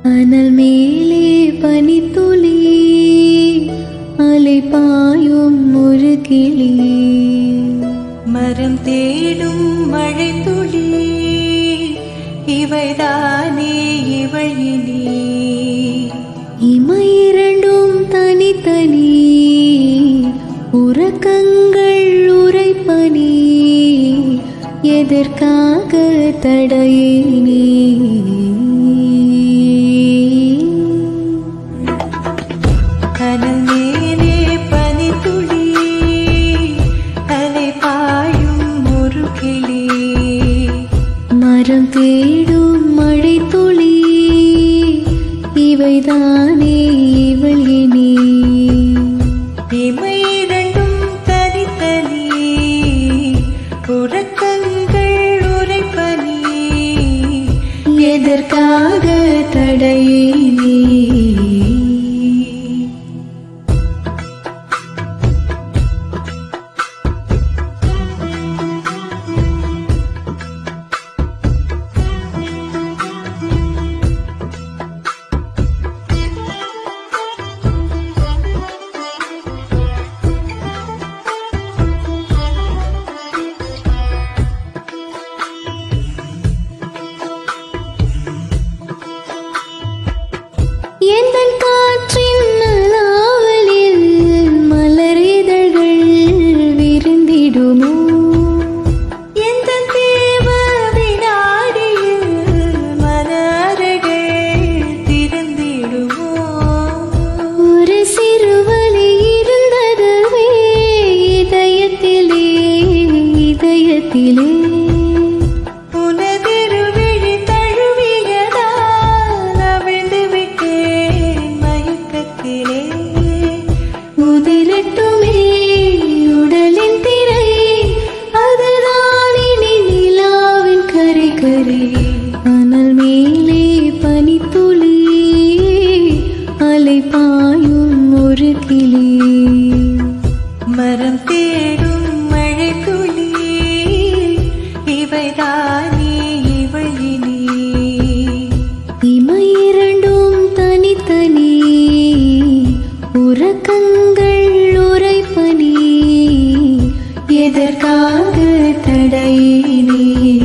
அனல் மேலே பனித்துளி அலை பாயும் ஒரு கிளி மரம் தேடும் மழை துளி இவைதானே இவள் இனி இமை இரண்டும் தனித்தனி உறக்கங்கள் உரைப்பனி எதற்காக தடையினே கனல் மேலே பனி துளி அலை பாயும் ஒரு கிளி மரம் தேடும் மழை துளி இவைதானே இவள் இனி இமை இரண்டும் தனித்தனி உறக்கங்கள் உரைப்பனி எதற்காக தடையினே எந்தன் காற்றின் நலாவலில் மலர் இதழ்கள் விருந்திடுமோ எந்த தேவ வினாடியில் மலர்கள் திறந்திடுமோ ஒரு சிறுவலி இருந்ததுவே இதயத்திலே இதயத்திலே உனதிருவிழி தழுவியதால் அவிழ்ந்து விட்டேன் மயக்கத்திலே உதிரட்டுமே உடலின் திரை அதுதான் இனி நிலாவின் கரை கரை அனல் மேலே பனித்துளி அலை பாயும் ஒரு கிளி மரம் தேடும் மழை துளி இவைதானே இவள் இனி இமை இரண்டும் தனித்தனி உறக்கங்கள் உரைப்பனி எதற்காக தடையினே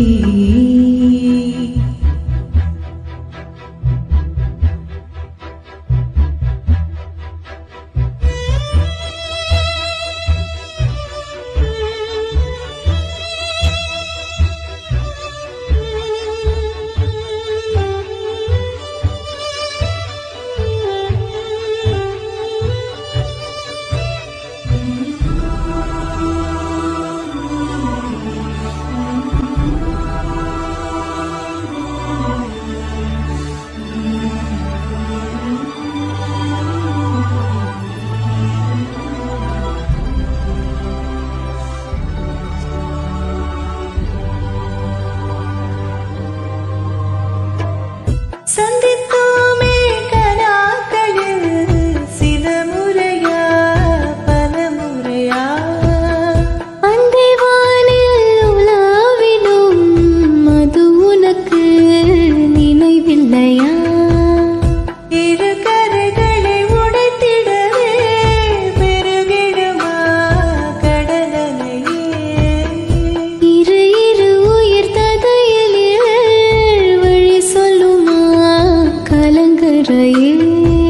சந்தித்தோமே கனாக்களில் சில முறையா பல முறையா அந்தை வானில் உலாவிடும் அது உனக்கு நினைவில்லையா இரு கரைகளை உடைத்திடவே பெருகிடுமா கடலையே இரு இரு உயிர் ததையில் வழி சொல்லுமா கலங்கரையில்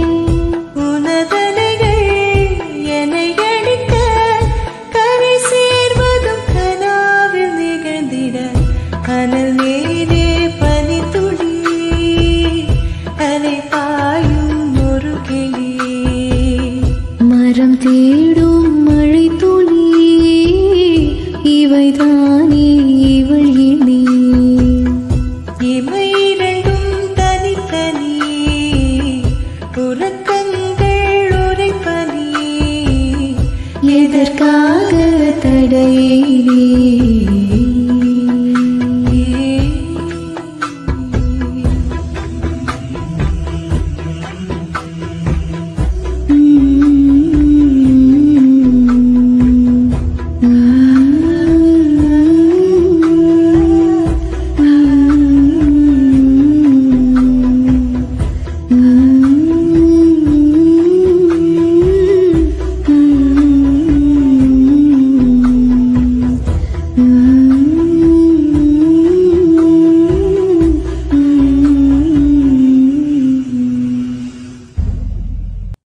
உனதலைகள் என்னை அடிக்க கரை சேர்வதும் கனாவில் நிகழ்ந்திட அனல் மேலே பனி துளி அலை பாயும் ஒரு கிளி மரம் தேடும் மழை துளி இவைதானே இவள் இனி